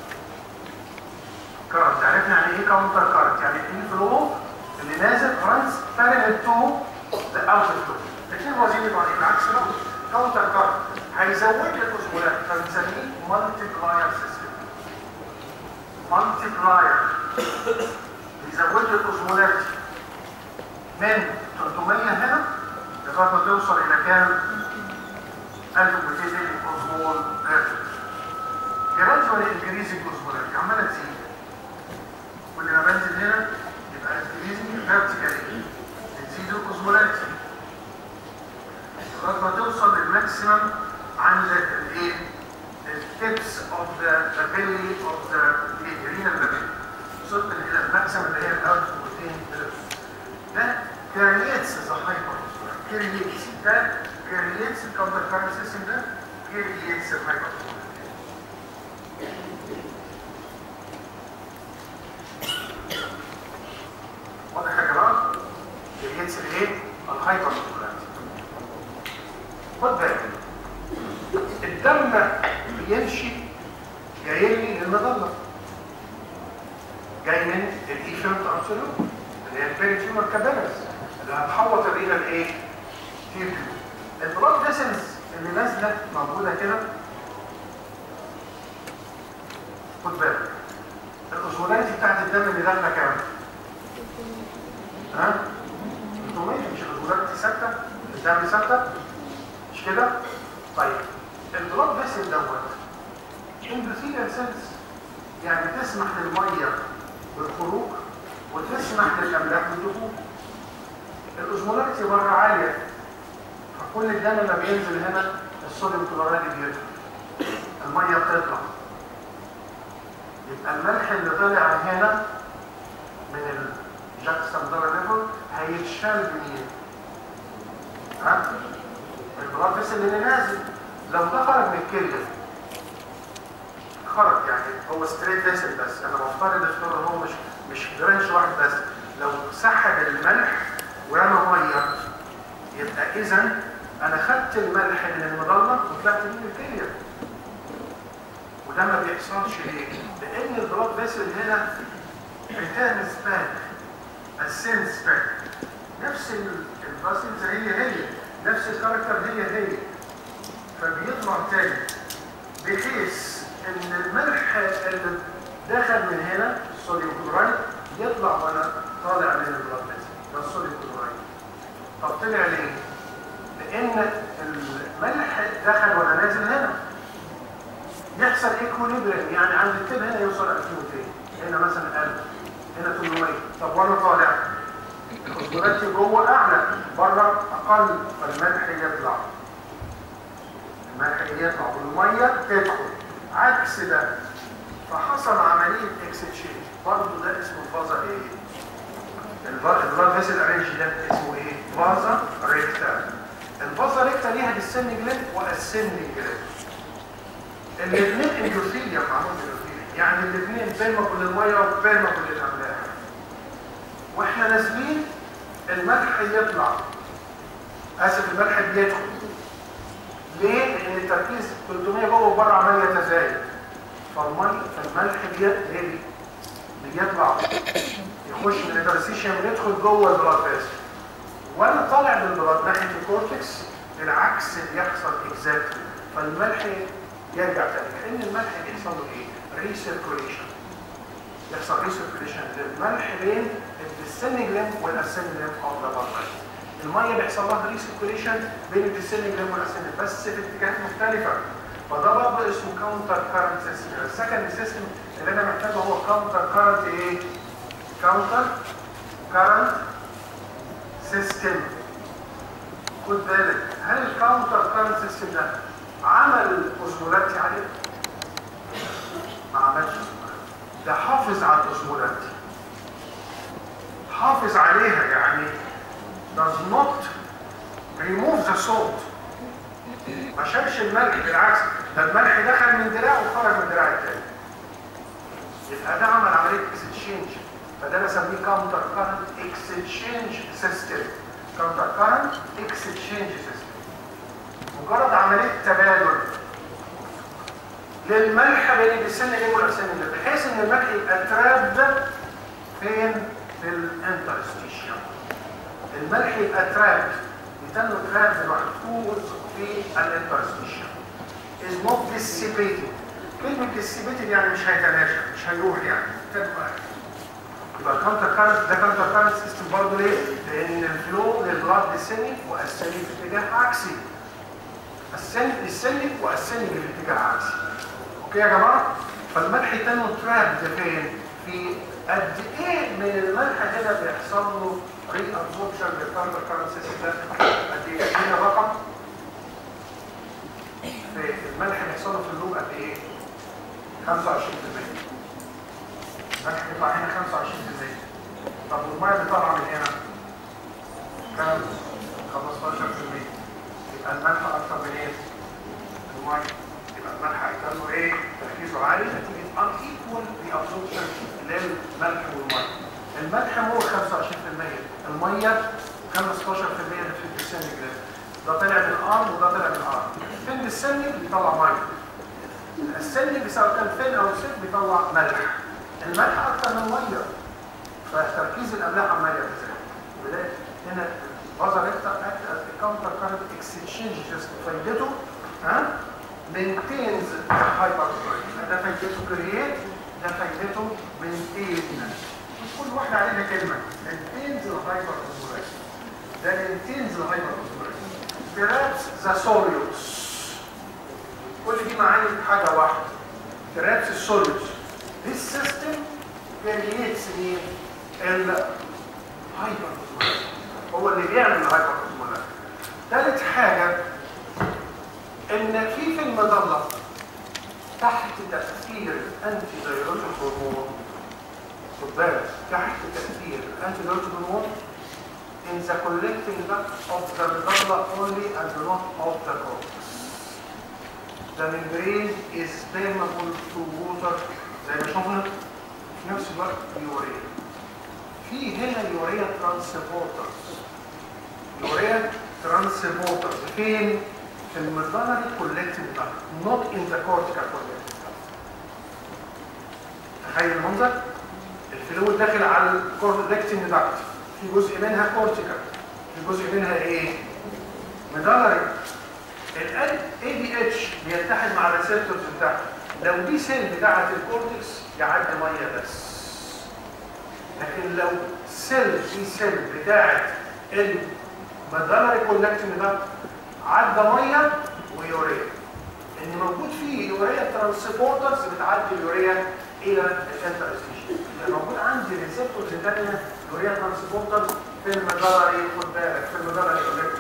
current عرفنا يعني ايه counter current يعني الفلو اللي نازل runs parallel to the outer flow الاثنين موازين لبعض العكس بقى counter current هيزود لك الاوزمولاريتي فبنسميه multiplier system multiplier يزود لي الاوزمولاريتي من 300 هنا لغايه ما توصل الى كام 1200 اوزمول جراديوال انكريزنج اوزمولاريتي عماله تزيد كل ما بنزل هنا يبقى انكريزنج فيرتيكالي بتزيد الاوزمولاريتي لغايه ما توصل للماكسيمم عند الايه التيبس اوف ذا بابيلي اوف ذا renal بابيلي وصلت الى الماكسيمم اللي هي 1200 ده كرييتس ذا هايبر كرييتس ده كرييتس الكاونتر كارنت سيستم ده كرييتس الهايبر واضح يا جماعه كرييتس الايه الهايبر خد بالك الدم بيمشي جاي لي للمظله جاي من الايفنت ابسولوت اللي هي البيريتيومر كابيلس اللي هتحوط الرينا لايه؟ تيركيو البلاد فيسلز اللي نازله موجوده كده خد بالك الاوزمولاريتي بتاعت الدم اللي داخله كام؟ ها؟ 300 مش الاوزمولاريتي ثابته الدم ثابته مش كده؟ طيب البلاد فيسل دوت اندوثيليال سيلز يعني تسمح للميه بالخروج وتسمح للاملاح بالدخول الاوزمولاريتي بره عاليه فكل الدم لما بينزل هنا الصوديوم كلورايد بيدخل الميه بتطلع يبقى الملح اللي طلع هنا من الجاكستامدار ليفل هيتشال منين؟ ها؟ البلاد فيسل اللي نازل لو ده خرج من الكليه خرج يعني هو ستريت فيسل بس انا بفترض افترض هو مش مش برانش واحد بس لو سحب الملح ورمى ميه يبقى اذا انا خدت الملح من المظله وطلعت من الكليه وده ما بيحصلش ليه؟ لان البلاد فيسل هنا ريتيرنز باك السنس باك نفس الفاسلز هي هي نفس الكاركتر هي هي فبيطلع تاني بحيث ان الملح اللي دخل من هنا الصوديوم كلورايد يطلع وانا طالع من البلاد فيسل ده الصوديوم كلورايد طب طلع ليه؟ لان الملح دخل وانا نازل هنا يحصل ايكوليبريم يعني عند التب هنا يوصل 2200 هنا مثلا 1000 هنا 800 طب وانا طالع الاوزمولاريتي جوه اعلى بره اقل فالملح يطلع الملح يطلع والميه تدخل عكس ده فحصل عمليه اكستشينج برضه ده اسمه فازا ايه؟ البلاد فيسل ارينج ده اسمه ايه؟ فازا ريكتا الفازا ريكتا ليها ديسن جلد واسن جلد الاثنين اندوثيليا معمول اندوثيليا يعني الاثنين بيرمبل للميه وبيرمبل للاملاح واحنا نازلين الملح يطلع اسف الملح بيدخل ليه؟ لان التركيز 300 جوه وبره عمال يتزايد فالملح فالملح بيت بيطلع يخش من الانترسيشن ويدخل جوه البلاد فيسل وانا طالع من البلاد ناحيه الكورتكس العكس بيحصل اكزاكتلي فالملح يرجع تاني كان الملح بيحصل له ايه؟ ريسيركوليشن يحصل ريسيركوليشن للملح بين الديسنج ليمف والاسنج ليمف اوف ذا بلاد الميه بيحصل لها ريسيركوليشن بين الديسنج ليمف والاسنج بس في اتجاهات مختلفه فده برضه اسمه كاونتر كارنت سيستم السكند سيستم اللي انا محتاجه هو كاونتر كارنت ايه؟ كاونتر كارنت سيستم خد بالك هل الكاونتر كارنت سيستم ده عمل اوزمولاريتي عليه؟ ما عملش ده حافظ على الاوزمولاريتي حافظ عليها يعني does not remove the salt ما شالش الملح بالعكس ده الملح دخل من دراع وخرج من دراع التاني يبقى ده عمل عمليه اكستشينج فده بسميه كاونتر كارنت اكستشينج سيستم كاونتر كارنت اكسشينج سيستم مجرد عمليه تبادل للملح بين السن ايه والسن ده بحيث ان الملح يبقى تراب فين في الانترستيشن الملح يبقى تراب يتم تراب محفوظ في الانترستيشن is not dissipated كلمة dissipated يعني مش هيتلاشى مش هيروح يعني تبقى يبقى الكاونتر كارنت ده كاونتر كارنت سيستم برضه ليه؟ لأن الفلو للبلاد ديسني وأسني في اتجاه عكسي السن السني وأسني في اتجاه عكسي اوكي يا جماعه فالملح يتم تراب فين في قد ايه من الملح هنا بيحصل له ري ابزوربشن بالكاربون كارنسيس ده قد ايه هنا رقم في الملح بيحصل له في اللوب قد ايه 25% الملح بيطلع هنا 25% طب والميه اللي طالعه من هنا كام 15% يبقى الملح اكتر من ايه الميه يبقى الملح هيكون له ايه تركيزه عالي نتيجه ان ايكوال ريابسوربشن للملح والميه الملح مو 25% الميه 15% في السن جرام ده طلع من ار وده طلع من ار فين السن بيطلع ميه السن بيساوي كام فين او سن بيطلع ملح الملح اكتر من الميه فتركيز الاملاح عمال يتزايد وده هنا بازر اكتر اكت كاونتر كارنت اكسشينج فايدته ها maintains hypertrophy ده فايدته كريات ده فايدته maintain كل واحدة عليها كلمة maintains الهايبرتروفي ده maintains الهايبرتروفي perhaps the solutes كل دي معاني حاجة واحدة perhaps السوليوس this system creates مين الهايبرتروفي هو اللي بيعمل الهايبرتروفي ثالث حاجة ان في في المظله تحت تاثير الانتي دايروتيك هرمون خد بالك تحت تاثير الانتي دايروتيك هرمون in the collecting duct of the medulla only and not of the cortex. The membrane is permeable to water زي ما شفنا في نفس الوقت يوريا. في هنا يوريا ترانسبورترز. يوريا ترانسبورترز فين؟ في المدلري كولكتيف داكت not in the cortical collective duct تخيل المنظر الفلويد داخل على الكولكتيف داكت في جزء منها كورتيكال في جزء منها ايه مدلري ال ADH بيتحد مع الريسبتورز بتاعته لو دي سيل بتاعت الكورتكس يعدي ميه بس لكن لو سيل دي سيل بتاعت المدلري كولكتيف داكت عدى ميه ويوريا ان موجود فيه يوريا ترانسبورترز بتعدي اليوريا الى الانترستيشن موجود عندي ريسبتورز ثانيه يوريا ترانسبورترز في المجرى خد بالك في المجرى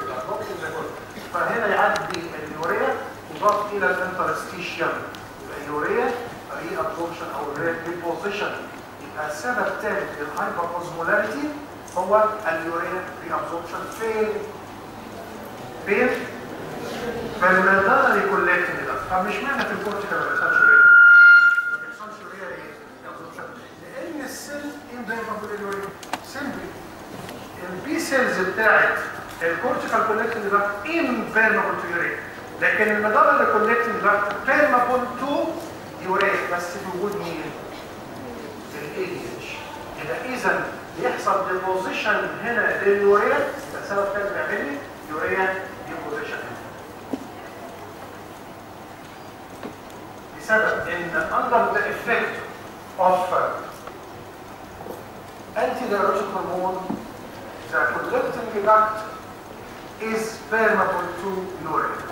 فهنا يعدي اليوريا يضاف الى الانترستيشن يبقى اليوريا ري ابزوربشن او ري ديبوزيشن يبقى السبب الثالث للهايبر اوزمولاريتي هو اليوريا ري ابزوربشن فين فين؟ فالمدار كولكتنج ده طب مش معنى في الكورتيكال ما بيحصلش ريا ما بيحصلش ريا ايه؟ لان السيل انفيربل يوريا سيمبل البي سيلز بتاعت الكورتيكال كولكتنج ده انفيربل تو يوريا لكن المدار كولكتنج ده فيرمابل تو يوريا بس في وجود مين؟ الاي دي اتش يبقى اذا بيحصل ديبوزيشن هنا لليوريا ده سبب تاني بيعمل لي يوريا ديبوزيشن بسبب ان under the effect of antidiuretic hormone the collecting duct is permeable to urine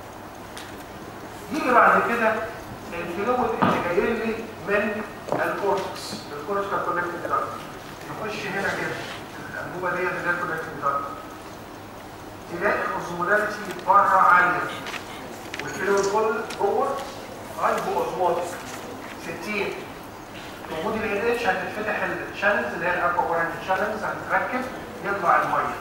يجي بعد كده الفلويد اللي جاي لي من الكورتكس الكورتيكال كولكتنج داكت يخش هنا كده الانبوبه ديت اللي هي الكولكتنج داكت تلاقي الاوزمولاريتي بره عاليه والفلويد كله جوه هايبو اوزموتيك 60 وجود ال اتش هتتفتح الشانلز اللي هي الاكوابورانت شانلز هتتركب يطلع الميه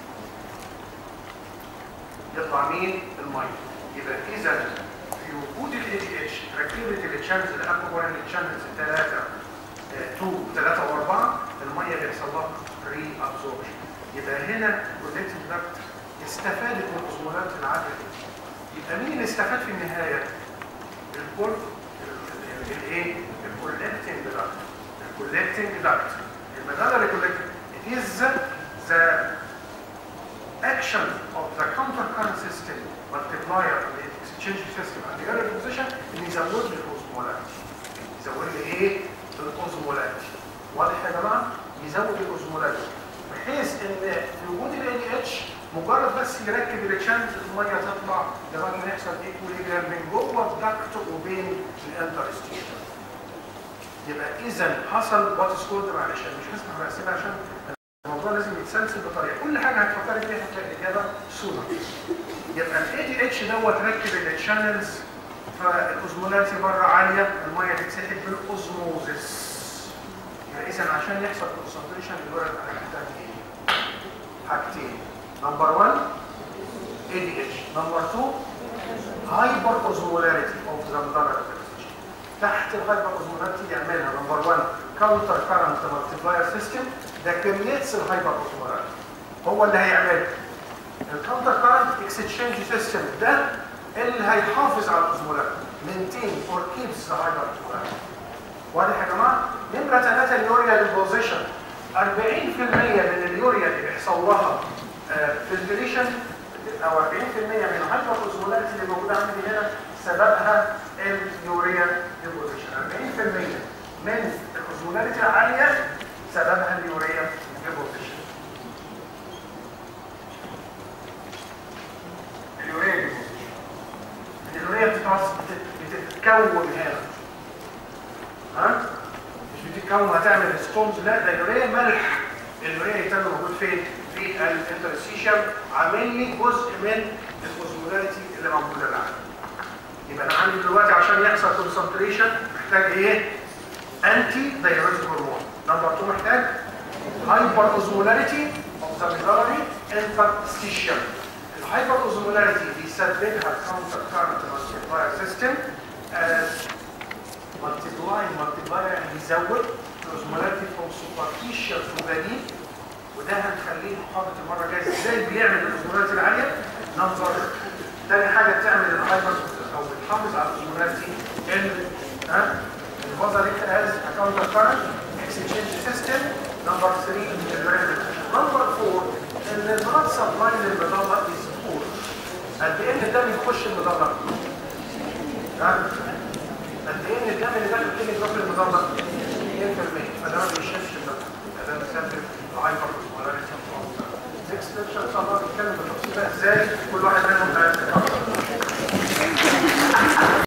يطلع مين؟ الميه يبقى اذا في وجود ال اتش تركيبه الشانلز الاكوابورانت شانلز الثلاثه 2 3 و4 الميه بيحصل لها ري ابزوربشن يبقى هنا كولكتيف داكت استفادت من الاوزمولات العاليه دي يبقى مين اللي استفاد في النهايه؟ الكل الايه؟ الكولكتنج داكت الكولكتنج داكت المدار اللي كولكتنج it is the action of the counter current system multiplier of the exchange system and the other position ان يزود لي الاوزمولات يزود لي ايه؟ الاوزمولات واضح يا جماعه؟ يزود الاوزمولات بحيث ان في وجود ال NaH مجرد بس يركب التشانس الميه تطلع لغايه ما يحصل ايكوليبريم بين جوه الدكت وبين الانترستيشن يبقى اذا حصل وات از كولد معلش انا مش هسمح بقسمها عشان الموضوع لازم يتسلسل بطريقه كل حاجه هتفكري فيها هتلاقي الاجابه صوره يبقى الاي دي اتش دوت ركب التشانلز فالاوزمولاتي بره عاليه الميه تتسحب بالاوزموزس يبقى اذا عشان يحصل كونسنتريشن الورق هنحتاج ايه؟ حاجتين نمبر 1 اي دي اتش نمبر 2 هايبر اوزمولاريتي اوف ذا مدرج تحت الهايبر اوزمولاريتي يعملها نمبر 1 كاونتر كارنت مالتيبلاير سيستم ده كميتس الهايبر اوزمولاريتي هو اللي هيعملها الكاونتر كارنت اكسشينج سيستم ده اللي هيحافظ على الاوزمولاريتي مينتين اور كيبس ذا هايبر اوزمولاريتي واضح يا جماعه نمره 3 اليوريا ديبوزيشن 40% من اليوريا اللي بيحصل لها فلتريشن او 40% من الهايبر اوزمولاريتي اللي موجوده عندي هنا سببها اليوريا ديبوزيشن 40% من الاوزمولاريتي العاليه سببها اليوريا ديبوزيشن اليوريا ديبوزيشن اليوريا بتتكون هنا ها مش بتتكون هتعمل ستونز لا ده يوريا ملح اليوريا يتم موجود فين في الانترستيشن عامل لي جزء من الاوزمولاريتي اللي موجوده معايا يبقى انا عندي دلوقتي عشان يحصل كونسنتريشن محتاج ايه انتي دايوريتيك هرمون نمبر 2 محتاج هايبر اوزمولاريتي اوف ذا ميدالري انترستيشن الهايبر اوزمولاريتي بيسببها كاونتر كارنت مالتيبلاير سيستم مالتيبلاي مالتيبلاير يعني بيزود الاوزمولاريتي فروم سوبرفيشال تو فاليد وده هنخليه محاضره المره الجايه ازاي بيعمل الاوزمولاريتي العاليه نمبر تاني حاجه بتعمل الهايبر او بتحافظ على الاوزمولاريتي ان ها الفازا ليك از اكاونت كارنت اكسشينج سيستم نمبر 3 نمبر 4 ان البلاد سبلاي للمظله از بور قد ايه الدم يخش المظله ها قد ايه الدم اللي داخل كل يروح للمظله 2% فده ما بيشيلش الدم ده بيسبب الهايبر اوزمولاريتي نكست ليكشر ان شاء الله بنتكلم بالتفصيل ازاي كل واحد منهم هيتكرر